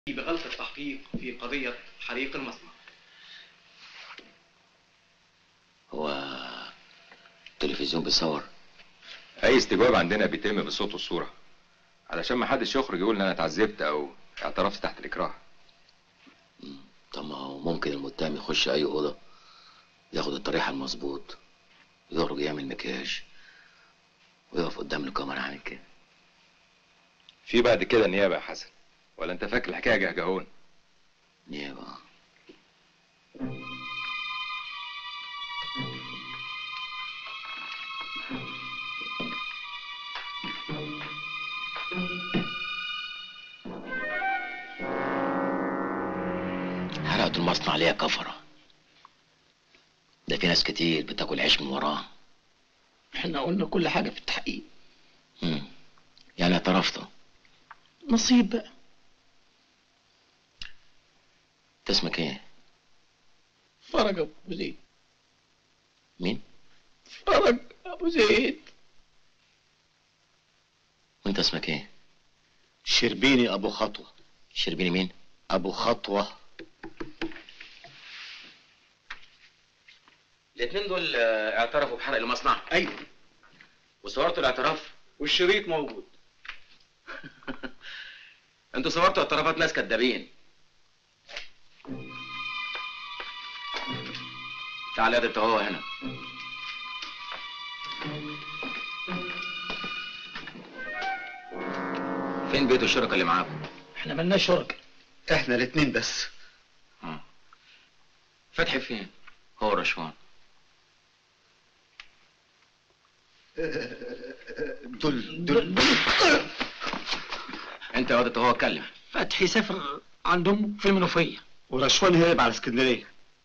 بغلق التحقيق في قضية حريق المصنع هو التلفزيون بيصور اي استجواب عندنا بيتم بالصوت والصوره علشان ما حدش يخرج يقول ان انا اتعذبت او اعترفت تحت الاكراه طب ما هو ممكن المتهم يخش اي اوضه ياخد الطريحه المظبوط يخرج يعمل مكياج ويقف قدام الكاميرا عامل كده في بعد كده النيابه يا حسن ولا انت فاكر الحكايه جهجهون نيابه حرقة المصنع ليها كفرة ده في ناس كتير بتاكل عيش من وراه احنا قلنا كل حاجة في التحقيق مم. يعني اعترفت نصيب بقى انت اسمك ايه؟ فرج ابو زيد مين؟ فرج ابو زيد وانت اسمك ايه؟ شربيني ابو خطوه شربيني مين؟ ابو خطوه الاثنين دول آه، اعترفوا بحرق المصنع أيوة وصورتوا الاعتراف والشريط موجود انتوا صورتوا اعترافات ناس كدابين تعال يا انت هو هنا فين بيت الشركة اللي معاكم؟ احنا ملناش شركة احنا الاتنين بس فتحي فين؟ هو رشوان دول دول انت يا واد هو اتكلم فتحي سافر عند امه في المنوفية ورشوان هرب على اسكندريه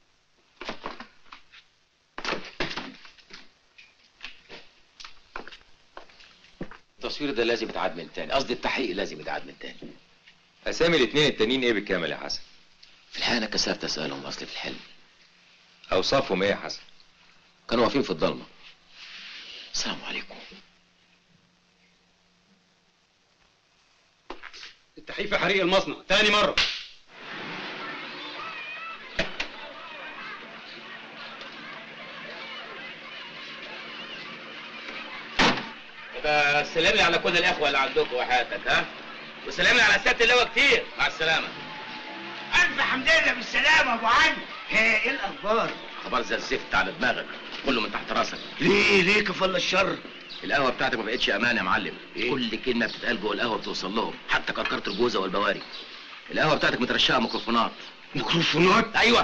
التصوير ده لازم يتعاد من تاني قصدي التحقيق لازم يتعاد من تاني اسامي الاثنين التانيين ايه بالكامل يا حسن في الحقيقة انا كسرت اسألهم اصلي في الحلم اوصافهم ايه يا حسن كانوا واقفين في الضلمة السلام عليكم التحقيق في حريق المصنع تاني مرة يبقى سلم لي على كل الاخوه اللي عندكم وحياتك ها وسلم لي على سياده اللواء كتير مع السلامه ألف حمد لله بالسلامة أبو علي ها، إيه الأخبار؟ خبر زي الزفت على دماغك كله من تحت راسك ليه ليه كفل الشر؟ القهوه بتاعتك ما بقتش امان يا معلم إيه؟ كل كلمه بتتقال جوه القهوه بتوصل لهم حتى كركره الجوزه والبواري القهوه بتاعتك مترشقه ميكروفونات ميكروفونات؟ ايوه